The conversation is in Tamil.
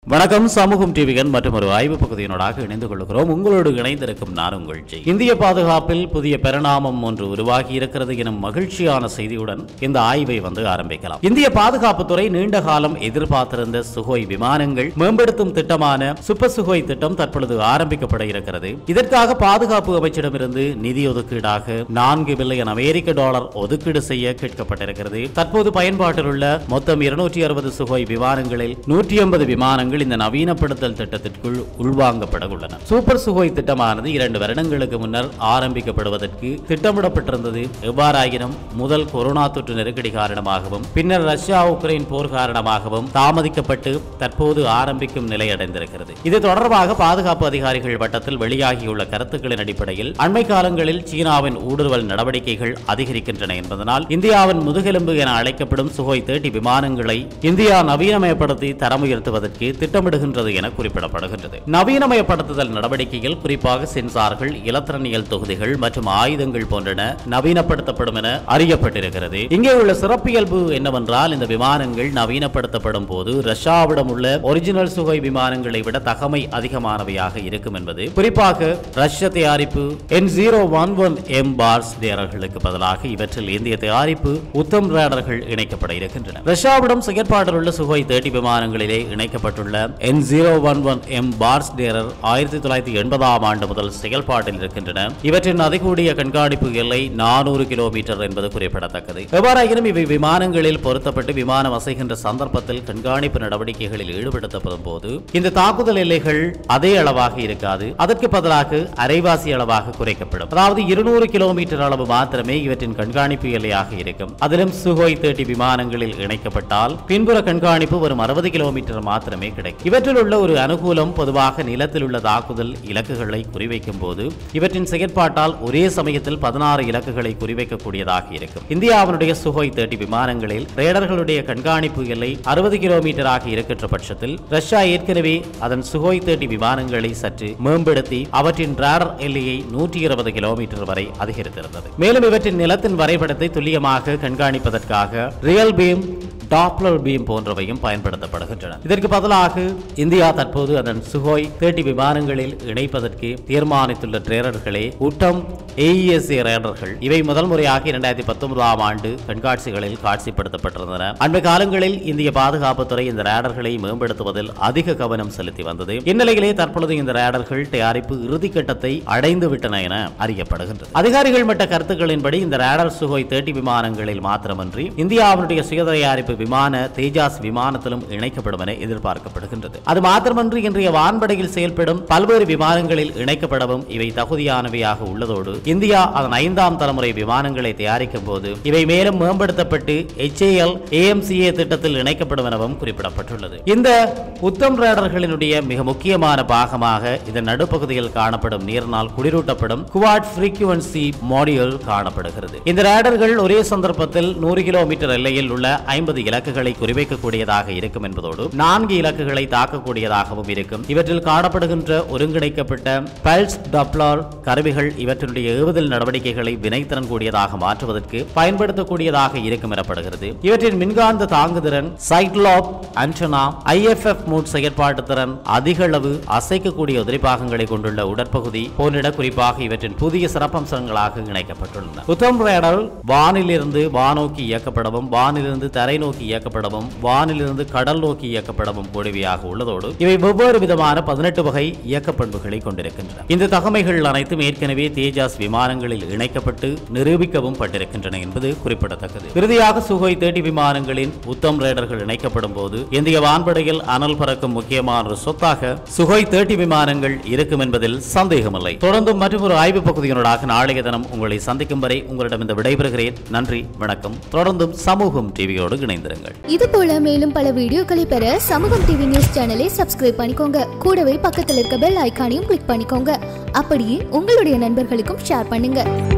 வணக்கம் சமூகம் டிவிகன் மற்றும் ஒரு ஆய்வு பகுதியினோடாக இணைந்து கொள்கிறோம் உங்களோடு இணைந்திருக்கும் நான் உங்கள் ஜெய். இந்திய பாதுகாப்பில் புதிய பரிணாமம் ஒன்று உருவாகி இருக்கிறது எனும் மகிழ்ச்சியான செய்தியுடன் இந்த ஆய்வை வந்து ஆரம்பிக்கலாம் இந்திய பாதுகாப்புத்துறை நீண்ட காலம் எதிர்பார்த்திருந்த சுகோய் விமானங்கள் மேம்படுத்தும் திட்டமான சூப்பர் சுகோய் திட்டம் தற்பொழுது ஆரம்பிக்கப்பட இருக்கிறது இதற்காக பாதுகாப்பு அமைச்சிடமிருந்து நிதி ஒதுக்கீடாக நான்கு பில்லியன் அமெரிக்க டாலர் ஒதுக்கீடு செய்ய கேட்கப்பட்டிருக்கிறது தற்போது பயன்பாட்டில் உள்ள மொத்தம் இருநூற்றி அறுபது சுகோய் விமானங்களில் நூற்றி ஐம்பது விமானங்கள் இந்த நவீனப்படுத்தல் திட்டத்திற்குள் உள்வாங்கப்பட உள்ளன சூப்பர் சுகோய் திட்டமானது இரண்டு வருடங்களுக்கு முன்னர் ஆரம்பிக்கப்படுவதற்கு திட்டமிடப்பட்டிருந்தது எவ்வாறாயினும் முதல் கொரோனா தொற்று நெருக்கடி காரணமாகவும் பின்னர் ரஷ்யா உக்ரைன் போர் காரணமாகவும் தாமதிக்கப்பட்டு தற்போது ஆரம்பிக்கும் நிலை அடைந்திருக்கிறது இது தொடர்பாக பாதுகாப்பு அதிகாரிகள் வட்டத்தில் வெளியாகியுள்ள கருத்துக்களின் அடிப்படையில் அண்மை காலங்களில் சீனாவின் ஊடுருவல் நடவடிக்கைகள் அதிகரிக்கின்றன என்பதனால் இந்தியாவின் முதுகெலும்பு என அழைக்கப்படும் சுகோய் தேர்ட்டி விமானங்களை இந்தியா நவீனமயப்படுத்தி தரம் உயர்த்துவதற்கு திட்டமிடுகின்றது என குறிப்பிடப்படுகின்றது நவீனமயப்படுத்துதல் நடவடிக்கையில் குறிப்பாக சென்சார்கள் இலத்திரனியல் தொகுதிகள் மற்றும் ஆயுதங்கள் போன்றன நவீனப்படுத்தப்படும் என அறியப்பட்டிருக்கிறது இங்கே உள்ள சிறப்பியல்பு என்னவென்றால் இந்த விமானங்கள் நவீனப்படுத்தப்படும் போது ரஷ்யாவிடம் உள்ள ஒரிஜினல் சுகை விமானங்களை விட தகமை அதிகமானவையாக இருக்கும் என்பது குறிப்பாக ரஷ்ய தயாரிப்பு N zero one one M Bars ரேடர்களுக்கு பதிலாக இவற்றில் இந்திய தயாரிப்பு உத்தம் ரேடர்கள் இணைக்கப்பட இருக்கின்றன ரஷ்யாவிடம் செயற்பாட்டில் உள்ள சுகோய் தேர்ட்டி விமானங்களிலே இணைக்கப்பட்டுள்ள N zero one one M Bars radar ஆயிரத்தி தொள்ளாயிரத்தி எண்பதாம் ஆண்டு முதல் செயல்பாட்டில் இருக்கின்றன இவற்றின் அதிகூடிய கண்காணிப்பு எல்லை நானூறு கிலோமீட்டர் என்பது குறிப்பிடத்தக்கது எவ்வாறாயினும் இவை விமானங்களில் பொருத்தப்பட்டு விமானம் அசைகின்ற சந்தர்ப்பத்தில் கண்காணிப்பு நடவடிக்கைகளில் ஈடுபடுத்தப்படும் போது இந்த தாக்குதல் எல்லைகள் அதே அளவாக இருக்காது அதற்கு பதிலாக அரைவாசி அளவாக குறைக்கப்படும் அதாவது இருநூறு கிலோமீட்டர் அளவு மாத்திரமே இவற்றின் கண்காணிப்பு எல்லையாக இருக்கும் அதிலும் சுகோய் தேர்ட்டி விமானங்களில் இணைக்கப்பட்டால் பின்புற கண்காணிப்பு வரும் அறுபது கிலோமீட்டர் மாத்திரமே கிடைக்கும் இவற்றில் உள்ள ஒரு அனுகூலம் பொதுவாக நிலத்தில் உள்ள தாக்குதல் இலக்குகளை குறிவைக்கும் போது இவற்றின் செயற்பாட்டால் ஒரே சமயத்தில் பதினாறு இலக்குகளை குறிவைக்கக்கூடியதாக இருக்கும் இந்தியாவினுடைய சுகோய் தேர்ட்டி விமானங்களில் ரேடர்களுடைய கண்காணிப்பு எல்லை அறுபது கிலோமீட்டராக இருக்கின்ற பட்சத்தில் ரஷ்யா ஏற்கனவே அதன் சுகோய் தேர்ட்டி விமானங்களை சற்று மேம்படுத்தி அவற்றின் ரேடர் எல்லையை நூற்றி இருபது கிலோமீட்டர் வரை அதிகரித்திருந்தது மேலும் இவற்றின் நிலத்தின் வரைபடத்தை துல்லியமாக கண்காணிப்பதற்காக ரியல் பீம் டாப்லர் பீம் போன்றவையும் பயன்படுத்தப்படுகின்றன இதற்கு பதிலாக இந்தியா தற்போது அதன் சுகோய் தேர்ட்டி விமானங்களில் இணைப்பதற்கு தீர்மானித்துள்ள ட்ரேடர்களே உட்டம் ஏஇஎஸ்ஏ ரேடர்கள் இவை முதல் முறையாக இரண்டாயிரத்தி பத்தொன்பதாம் ஆண்டு கண்காட்சிகளில் காட்சிப்படுத்தப்பட்டிருந்தன அண்மை காலங்களில் இந்திய பாதுகாப்புத்துறை இந்த ரேடர்களை மேம்படுத்துவதில் அதிக கவனம் செலுத்தி வந்தது இந்நிலையிலே தற்பொழுது இந்த ரேடர்கள் தயாரிப்பு இறுதிக்கட்டத்தை அடைந்து விட்டன என அறியப்படுகின்றது அதிகாரிகள் மட்ட கருத்துக்களின்படி இந்த ரேடர் சுகோய் தேர்ட்டி விமானங்களில் மாத்திரமன்றி இந்தியாவினுடைய சுயதயாரிப்பு விமான தேஜாஸ் விமானத்திலும் இணைக்கப்படும் என எதிர்பார்க்கப்படுகின்றது அது மாத்திரமன்றி இன்றைய வான்படையில் செயல்படும் பல்வேறு விமானங்களில் இணைக்கப்படவும் இவை தகுதியானவையாக உள்ளதோடு இந்தியா அதன் ஐந்தாம் தலைமுறை விமானங்களை தயாரிக்கும் போது இவை மேலும் மேம்படுத்தப்பட்டு HAL AMCA திட்டத்தில் இணைக்கப்படும் எனவும் குறிப்பிடப்பட்டுள்ளது இந்த உத்தம் ரேடர்களினுடைய மிக முக்கியமான பாகமாக இதன் நடுப்பகுதியில் காணப்படும் நீரினால் குளிரூட்டப்படும் குவாட் ஃப்ரீக்வன்சி மாடியூல் காணப்படுகிறது இந்த ரேடர்கள் ஒரே சந்தர்ப்பத்தில் நூறு கிலோமீட்டர் எல்லையில் உள்ள ஐம்பது இலக்குகளை குறிவைக்கக்கூடியதாக இருக்கும் என்பதோடு நான்கு இலக்குகளை தாக்கக்கூடியதாகவும் இருக்கும் இவற்றில் காணப்படுகின்ற ஒருங்கிணைக்கப்பட்ட பல்ஸ் டப்ளர் கருவிகள் இவற்றினுடைய ஏவுதல் நடவடிக்கைகளை வினைத்திறன் கூடியதாக மாற்றுவதற்கு பயன்படுத்தக்கூடியதாக இருக்கும் எனப்படுகிறது இவற்றின் மின்காந்த தாங்குதிறன் சைக்ளோப் ஆண்டனா ஐஎஃப்எஃப் மூட் செயற்பாட்டு திறன் அதிக அளவு அசைக்கக்கூடிய உதிரிபாகங்களை கொண்டுள்ள உடற்பகுதி போன்றிட குறிப்பாக இவற்றின் புதிய சிறப்பம்சங்களாக இணைக்கப்பட்டுள்ளன உத்தம் ரேடர் வானிலிருந்து வானோக்கி இயக்கப்படவும் வானிலிருந்து தரை நோக்கி இயக்கப்படவும் வானிலிருந்து கடல் நோக்கி இயக்கப்படவும் கூடியவையாக உள்ளதோடு இவை வெவ்வேறு விதமான பதினெட்டு வகை இயக்க பண்புகளை கொண்டிருக்கின்றன இந்த தகமைகள் அனைத்தும் ஏற்கனவே தேஜாஸ் விமானங்களில் இணைக்கப்பட்டு நிரூபிக்கவும் பட்டிருக்கின்றன என்பது குறிப்பிடத்தக்கது இறுதியாக சுகோய் தேர்ட்டி விமானங்களின் உத்தம் ரேடர்கள் இணைக்கப்படும் போது இந்திய வான்படையில் அனல் பறக்கும் முக்கியமான ஒரு சொத்தாக சுகோய் தேர்ட்டி விமானங்கள் இருக்கும் என்பதில் சந்தேகமில்லை தொடர்ந்தும் மற்றும் ஒரு ஆய்வு பகுதியினராக நாளைய தினம் உங்களை சந்திக்கும் வரை உங்களிடம் இந்த விடைபெறுகிறேன் நன்றி வணக்கம் தொடர்ந்தும் சமூகம் டிவியோடு இணைந்திருங்கள் இது போல மேலும் பல வீடியோக்களை பெற சமூகம் டிவி நியூஸ் சேனலை சப்ஸ்கிரைப் பண்ணிக்கோங்க கூடவே பக்கத்தில் இருக்க பெல் ஐகானையும் கிளிக் பண்ணிக்கோங்க அப்படியே உங்களுடைய நண்பர்களுக்கும் ஷேர் பண்ணுங்க